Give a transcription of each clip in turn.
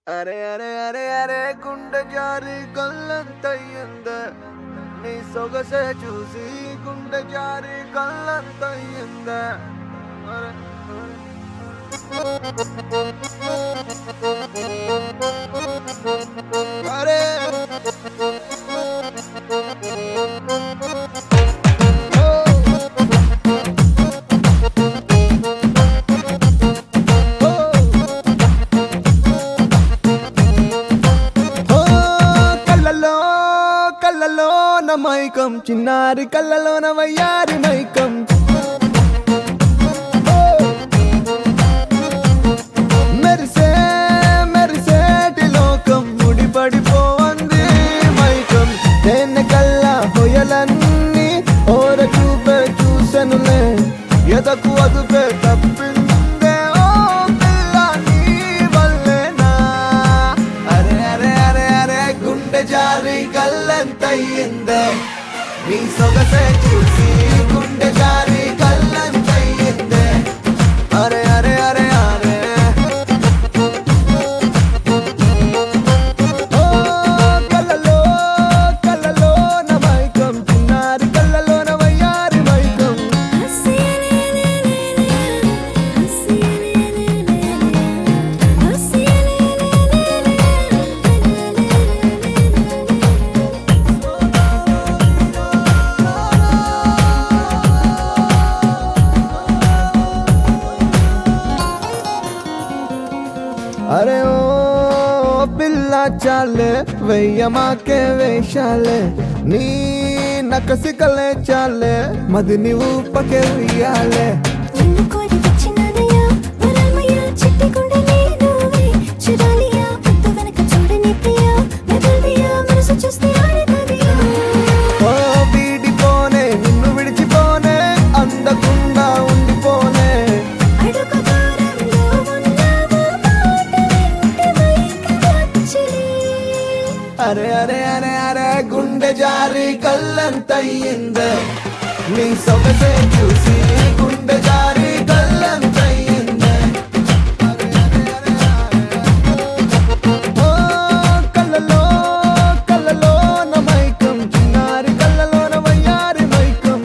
అరే అరే అరే అరే గుండె జారి కళ్ళంతయ్యింద నీ సొగసే చూసి గుండె జారి కళ్ళంతయ్యింద అరే అరే ఓ కళ్ళలో కళ్ళలో నా మైకం చిన్నారి కళ్ళలో నా వయ్యారి మైకం ఓ! మెరిసే మెరిసేటి లోకం ముడిపడిపోంది మైకం నేను కల్లా హొయలన్నీ ఓర చూపే చూసెనులే ఎదకు అదుపే తప్పిందే ఓ పిల్ల నీ వల్లేనా అరే అరే అరే అరే గుండె జారి కళ్ళంతయ్యిందే నీ సొగసే చూసి గుండె జారి కళ్ళంతయ్యిందే అరే అరే అరే అరే ఓ కళ్ళలో కళ్ళలో నా మైకం చిన్నారి కళ్ళలో నా వయ్యారి మైకం అరే ఓ పిల్ల చాలే వెయ్యమాకే వేషాలే నీ నకసికలే చాలే మది నీవు పకే ఉయ్యాలే చూస్తే ఆడతాదియా ఓ వీడిపోనే నిన్ను విడిచిపోనే అందకుండా ఉండిపోనే అడుగు దూరంలో ఉన్నావు మాట వింటే మైకమొచ్చిలే. అరే అరే అరే అరే గుండె జారి కళ్ళంతయ్యిందే నీ సొగసే చూసి గుండె జారి కళ్ళంతయ్యిందే అరే అరే అరే అరే. ఓ కళ్ళలో కళ్ళలో నా మైకం చిన్నారి కళ్ళలో నా వయ్యారి మైకం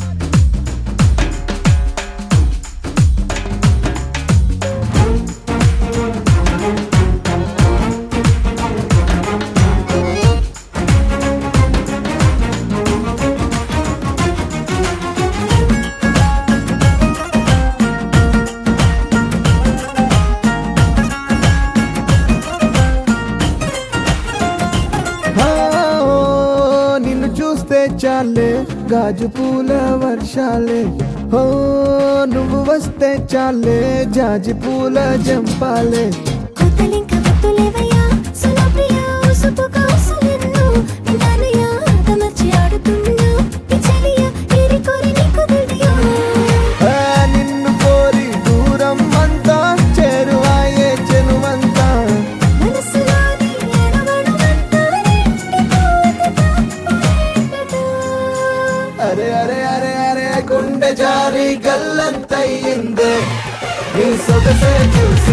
ఆ, ఓ, నిన్ను చూస్తే చాలే గాజు పూల వర్షాలే ఓ నువ్వు వస్తే చాలే జాజి పూల జంపాలే కొత్తలింక వత్తులేవయ్యా, సులభ్రియా, ఉసుపు కాసులెన్నో. విన్నానయ్యా, ఆటమర్చి ఆడుతున్నా. పిచ్చలియా, ఏరి కోరి నీకు దివ్యా. ఆ, నిన్ను కోరి దూరం అంతా చేరువాయే చెనువంతా మనసులోని అణువణువంతా నిండిపోతే తప్పేంటటా. అరే అరే అరే అరే గుండె జారి గల్లంతయ్యిందే నీ సొగసే చూసి